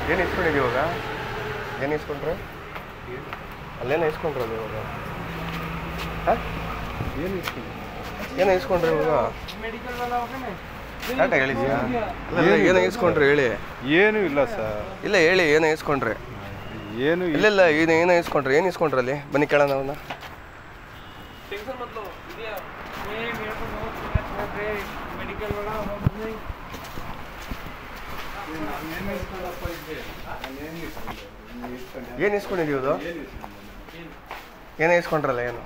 ಏನು ಇಸ್ಕೊಂಡಿದ್ದೀವಿ ಇವಾಗ ಏನು ಇಸ್ಕೊಂಡ್ರೆ ಅಲ್ಲೇನೋ ಇಸ್ಕೊಂಡ್ರಲ್ಲ ಇವಾಗ ಹಾಂ ಏನು ಇಸ್ಕೊಂಡು ಏನೋ ಇಸ್ಕೊಂಡ್ರಿ ಇವಾಗ ಕರೆಕ್ಟಾಗಿ ಹೇಳಿದ್ಯಾ ಅಲ್ಲ ಅಲ್ಲ, ಏನೋ ಇಸ್ಕೊಂಡ್ರಿ ಹೇಳಿ ಏನೂ ಇಲ್ಲ ಸರ್ ಇಲ್ಲ ಹೇಳಿ ಏನೋ ಇಸ್ಕೊಂಡ್ರಿ ಏನು ಇಲ್ಲ ಇಲ್ಲ ಏನು ಏನೋ ಇಸ್ಕೊಂಡ್ರಿ ಏನು ಇಸ್ಕೊಂಡ್ರಲ್ಲಿ ಬನ್ನಿ ಕೇಳೋಣ ಅವನ್ನ ಏನು ಇಸ್ಕೊಂಡಿದ್ದೀವಿ ಅದು ಏನೋ ಇಸ್ಕೊಂಡ್ರಲ್ಲ ಏನು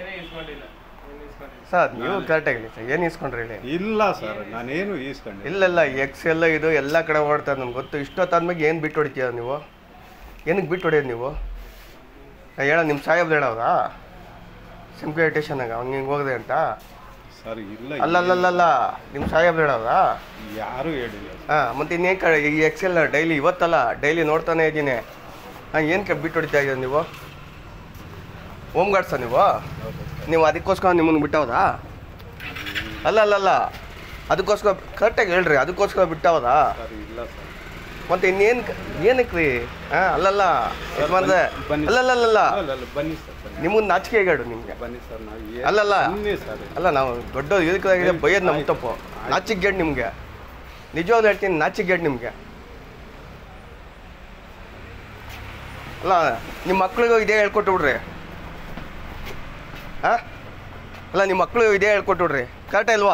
ಸರ್ ನೀವು ಕರೆಕ್ಟಾಗಿ ಹೇಳಿ ಸರ್ ಏನು ಇಸ್ಕೊಂಡ್ರಿ ಹೇಳಿ ಇಲ್ಲ ಸರ್ ನಾನೇನು ಈಸ್ಕೊಂಡೆ ಇಲ್ಲೆಲ್ಲ ಎಕ್ಸ್ ಎಲ್ಲ ಇದು ಎಲ್ಲ ಕಡೆ ಓಡ್ತಾರೆ ನಮ್ಗೆ ಗೊತ್ತು ಇಷ್ಟೊತ್ತಾದ್ಮೇಲೆ ಏನು ಬಿಟ್ಟು ಹೊಡಿತೀರ ನೀವು ಏನಕ್ಕೆ ಬಿಟ್ಟು ಹೊಡಿಯೋದು ನೀವು ನಾ ಹೇಳ ನಿಮ್ಮ ಸಾಹೇಬ್ದು ಹೇಳೋದಾ ಸಿಂಪ್ಲಿ ಸ್ಟೇಷನಾಗ ಅವ್ನು ಹಿಂಗೆ ಹೋಗಿದೆ ಅಂತ ಸರ್ ಇಲ್ಲ ಅಲ್ಲಲ್ಲಲ್ಲ ನಿಮ್ಮ ಸಾಹೇಬ್ದು ಹೇಳೋದಾ ಯಾರು ಹೇಳಿಲ್ಲ ಹಾಂ ಮತ್ತು ಇನ್ನೇನು ಕ ಈ ಎಕ್ಸ್ ಎಲ್ಲ ಡೈಲಿ ಇವತ್ತಲ್ಲ ಡೈಲಿ ನೋಡ್ತಾನೆ ಇದ್ದೀನಿ ಹಾಂ ಏನು ಕ ಬಿಟ್ಟು ಹೊಡಿತಾ ಇದ್ದೀರ ನೀವು ಹೋಮ್ ಗಾರ್ಡ್ಸ ನೀವು ನೀವು ಅದಕ್ಕೋಸ್ಕರ ನಿಮ್ಮನ್ನು ಬಿಟ್ಟವದಾ ಅಲ್ಲ ಅಲ್ಲಲ್ಲ ಅದಕ್ಕೋಸ್ಕರ ಕರೆಕ್ಟಾಗಿ ಹೇಳ್ರಿ ಅದಕ್ಕೋಸ್ಕರ ಬಿಟ್ಟವದಾ ಸರ್ ಇಲ್ಲ ಸರ್ ಮತ್ತೆ ಇನ್ನೇನು ಏನಕ್ಕೆ ರೀ ಹಾಂ ಅಲ್ಲಲ್ಲ ಯಜಮಾನ್ರೆ ಬನ್ನಿ. ಅಲ್ಲಲ್ಲಲ್ಲ ಅಲ್ಲ ಅಲ್ಲ ಬನ್ನಿ ಸರ್ ಬನ್ನಿ ನಿಮ್ಮನ್ನ ನಾಚಿಕೆ ಹೇಗಾಡು ನಿಮಗೆ ಬನ್ನಿ ಸರ್ ನಾವು ಏ- ಅಲ್ಲಲ್ಲ. ಬನ್ನಿ ಸರ್ ಅಲ್ಲ ನಾವು ದೊಡ್ಡ ಇದಕ್ಕಾಗಿದೆ ಬೈಯೋದು ನಮ್ಮ ತಪ್ಪು ನಾಚಿಕೆ ಗೇಡ್ ನಿಮಗೆ ನಿಜವಾಗ್ಲೂ ಹೇಳ್ತೀನಿ ನಾಚಿಕೆ ಗೇಡ್ ನಿಮಗೆ ಅಲ್ಲ ನಿಮ್ಮ ಮಕ್ಳಿಗೂ ಇದೇ ಹೇಳ್ಕೊಟ್ಟು ಬಿಡ್ರಿ ಹಾಂ ಅಲ್ಲ ನಿಮ್ಮ ಮಕ್ಳಿಗೂ ಇದೇ ಹೇಳ್ಕೊಟ್ಟು ಬಿಡ್ರಿ ಕರೆಕ್ಟಾ ಇಲ್ವಾ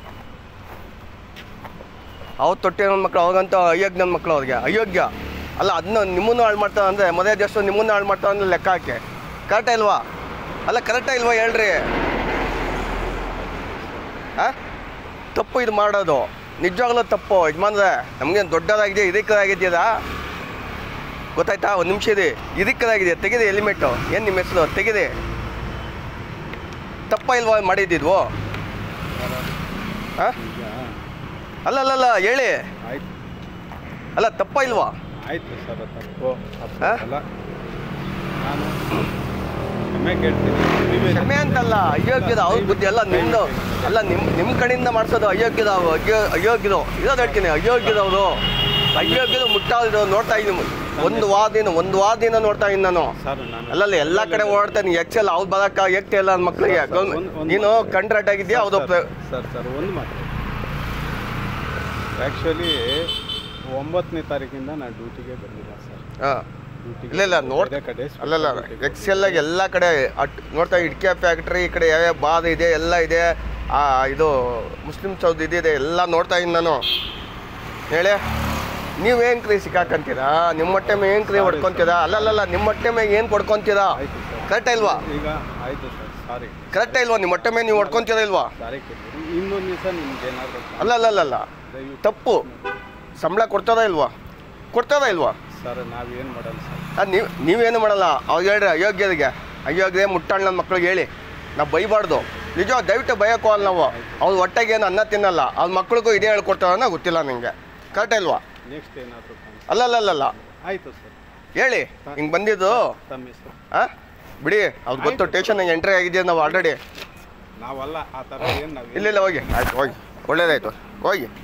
ಅವ್ರು ತೊಟ್ಟೆ ನನ್ನ ಮಕ್ಳು ಅವಾಗಂತ ಅಯೋಗ್ಯ ನನ್ನ ಮಕ್ಳು ಅವ್ರಿಗೆ ಅಯೋಗ್ಯ ಅಲ್ಲ ಅದನ್ನ ನಿಮ್ಮನ್ನು ಹಾಳು ಮಾಡ್ತಾವ ಅಂದರೆ ಮದುವೆ ದೇಶ ನಿಮ್ಮನ್ನು ಹಾಳು ಮಾಡ್ತಾವ ಅಂದ್ರೆ ಲೆಕ್ಕ ಹಾಕಿ ಕರೆಕ್ಟಾ ಇಲ್ವಾ ಅಲ್ಲ ಕರೆಕ್ಟಾ ಇಲ್ವಾ ಹೇಳ್ರಿ ಆ? ತಪ್ಪು ಇದು ಮಾಡೋದು ನಿಜವಾಗ್ಲೂ ತಪ್ಪು ಯಜಮಾನ್ರೆ ನಮಗೆ ದೊಡ್ಡದಾಗಿದೆ ಇದಕ್ಕದಾಗಿದ್ಯದ ಗೊತ್ತಾಯ್ತಾ ಒಂದು ನಿಮಿಷ ಇದೆ ಇದಕ್ಕದಾಗಿದೆ ತೆಗೆದೆ ಹೆಲ್ಮೆಟ್ಟು ಏನು ನಿಮ್ಮ ಹೆಸರು ತೆಗೆದೆ ತಪ್ಪ ಇಲ್ವಾ ಮಾಡಿದ್ದಿದ್ವು ಆ? ಈಗ ಅಲ್ಲ ಅಲ್ಲ ಅಲ್ಲ ಹೇಳಿ ಆಯ್ತು ಅಲ್ಲ ತಪ್ಪ ಇಲ್ವಾ ಆಯ್ತು ಸರ್ ತಪ್ಪು ತಪ್ಪು ಆ? ಅಲ್ಲ ನಾನು ಕ್ಷಮೆ ಕೇಳ್ತೀನಿ ನೀವೇ ಕ್ಷಮೆ ಅಂತಲ್ಲ ಅಯೋಗ್ಯದ ಅವ್ರ ಬುದ್ಧಿ ಅಲ್ಲ ನಿಮ್ದು ಅಲ್ಲ ನಿಮ್ಮ ನಿಮ್ಮ ಕಡೆಯಿಂದ ಮಾಡಿಸೋದು ಅಯೋಗ್ಯದ ಅವು, ಅಯ್ಯೋ ಅಯೋಗ್ಯದು ಇರೋದು ಹೇಳ್ತೀನಿ ಅಯೋಗ್ಯದವರು ಅಯೋಗ್ಯದ ಮುಟ್ಟಾದ್ರು ನೋಡ್ತಾ ಇದ್ದೀನಿ ಒಂದು ವಾರದಿಂದ ಒಂದು ವಾರದಿಂದ ನೋಡ್ತಾ ಇದ್ದೀನಿ ನಾನು ಸರ್ ನಾನು ಅಲ್ಲಲ್ಲ ಎಲ್ಲ ಕಡೆ ಓಡ್ತಾನೆ ಎಕ್ಸೆಲ್ ಅವ್ರು ಬರಕ್ಕ ಎಕ್ತೆ ಇಲ್ಲ ನನ್ನ ಮಕ್ಳಿಗೆ ಸರ್, ಒಂದ್- ಒಂದ್ ನೀನು ಕಂಟ್ರಾಕ್ಟ್ ಆಗಿದ್ಯಾ ಹೌದು ಸರ್, ಸರ್ ಸರ್ ಒಂದು ಮಾತು ಆ್ಯಕ್ಚುಲಿ ಒಂಬತ್ತನೇ ತಾರೀಕಿಂದ ನಾನು ಡ್ಯೂಟಿಗೆ ಬಂದಿಲ್ಲ ಸರ್ ಹಾಂ ಡ್ಯೂಟಿಗೆ ಇಲ್ಲ ಇಲ್ಲ ನೋಡ್ ಬೇರೆ ಕಡೆ ಅಲ್ಲಲ್ಲ ಎಕ್ಸೆಲ್ ಎಲ್ಲ ಕಡೆ ಅಟ್ ನೋಡ್ತಾ ಇಟ್ಕೆ ಫ್ಯಾಕ್ಟ್ರಿ ಈ ಕಡೆ ಯಾವ್ಯಾವ ಬಾದ ಇದೆ ಎಲ್ಲ ಇದೆ ಆ ಇದು ಮುಸ್ಲಿಮ್ಸ್ ಅವ್ರದ್ದು ಇದಿದೆ ಎಲ್ಲ ನೋಡ್ತಾ ಇದ್ದೀನಿ ನಾನು ಹೇಳಿ ನೀವೇನು ಕ್ರೀ ಸಿಕ್ಕಾಕಂತೀರಾ ನಿಮ್ಮ ಹೊಟ್ಟೆ ಮೇಲೆ ಏನು ಕ್ರೀ ಹೊಡ್ಕೊಂತೀರಾ ಅಲ್ಲಲ್ಲ ನಿಮ್ಮ ಹೊಟ್ಟೆ ಮೇಲೆ ಏನು ಕೊಡ್ಕೊಂತೀರಾ ಆಯ್ತು ಸರ್ ಕರೆಕ್ಟಾ ಇಲ್ವಾ ಈಗ ಆಯ್ತು ಸರ್ ಸಾರಿ ಕರೆಕ್ಟಾ ಇಲ್ವಾ ನಿಮ್ಮ ಹೊಟ್ಟೆ ಮೇಲೆ ನೀವು ಹೊಡ್ಕೊಂತೀರಾ ಇಲ್ವಾ ಸಾರಿ ಕೇಳ್ತೀನಿ ಇನ್ನೊಂದು ದಿವಸ ನಿಮ್ಗೆ ಏನಾದರೂ ಅಲ್ಲ ಅಲ್ಲ ಅಲ್ಲ ಅಲ್ಲ ದಯವಿಟ್ಟು ತಪ್ಪು ಸಂಬಳ ಕೊಡ್ತದ ಇಲ್ವಾ ಕೊಡ್ತದ ಇಲ್ವಾ ಸರ್ ನಾವೇನು ಮಾಡಲ್ಲ ಸರ್ ಅದು ನೀವು ನೀವೇನು ಮಾಡಲ್ಲ ಅವ್ರು ಹೇಳ್ರಿ ಅಯೋಗ್ಯರಿಗೆ ಅಯೋಗ್ಯ ಮುಟ್ಟಾಳ ನನ್ನ ಮಕ್ಳಿಗೆ ಹೇಳಿ ನಾವು ಬೈಬಾರ್ದು ನಿಜ ದಯವಿಟ್ಟು ಬಯಕ್ಕೋ ಅಲ್ಲ ನಾವು ಅವ್ರ ಹೊಟ್ಟೆಗೆ ಏನು ಅನ್ನ ತಿನ್ನಲ್ಲ ಅವ್ರ ಮಕ್ಳಿಗೂ ಇದೇ ಹೇಳ್ಕೊಡ್ತಾರನ್ನ ಗೊತ್ತಿಲ್ಲ ನಿಮಗೆ ಕರೆಕ್ಟ್ ಇಲ್ವಾ ನೆಕ್ಸ್ಟ್ ಏನಾದರೂ ಅಲ್ಲ ಅಲ್ಲ ಅಲ್ಲ ಅಲ್ಲ ಆಯಿತು ಸರ್ ಹೇಳಿ ಹಿಂಗೆ ಬಂದಿದ್ದು ತಮ್ಮ ಹೆಸರು ಹಾಂ ಬಿಡಿ ಅವ್ರು ಗೊತ್ತು ಸ್ಟೇಷನ್ಗೆ ಎಂಟ್ರಿ ಆಗಿದ್ದೀವಿ ನಾವು ಆಲ್ರೆಡಿ ನಾವಲ್ಲ ಆ ಥರ ಏನು ನಾವು ಇಲ್ಲ ಇಲ್ಲ ಹೋಗಿ ಆಯ್ತು ಹೋಗಿ ಒಳ್ಳೇದಾಯ್ತು ಹೋಗಿ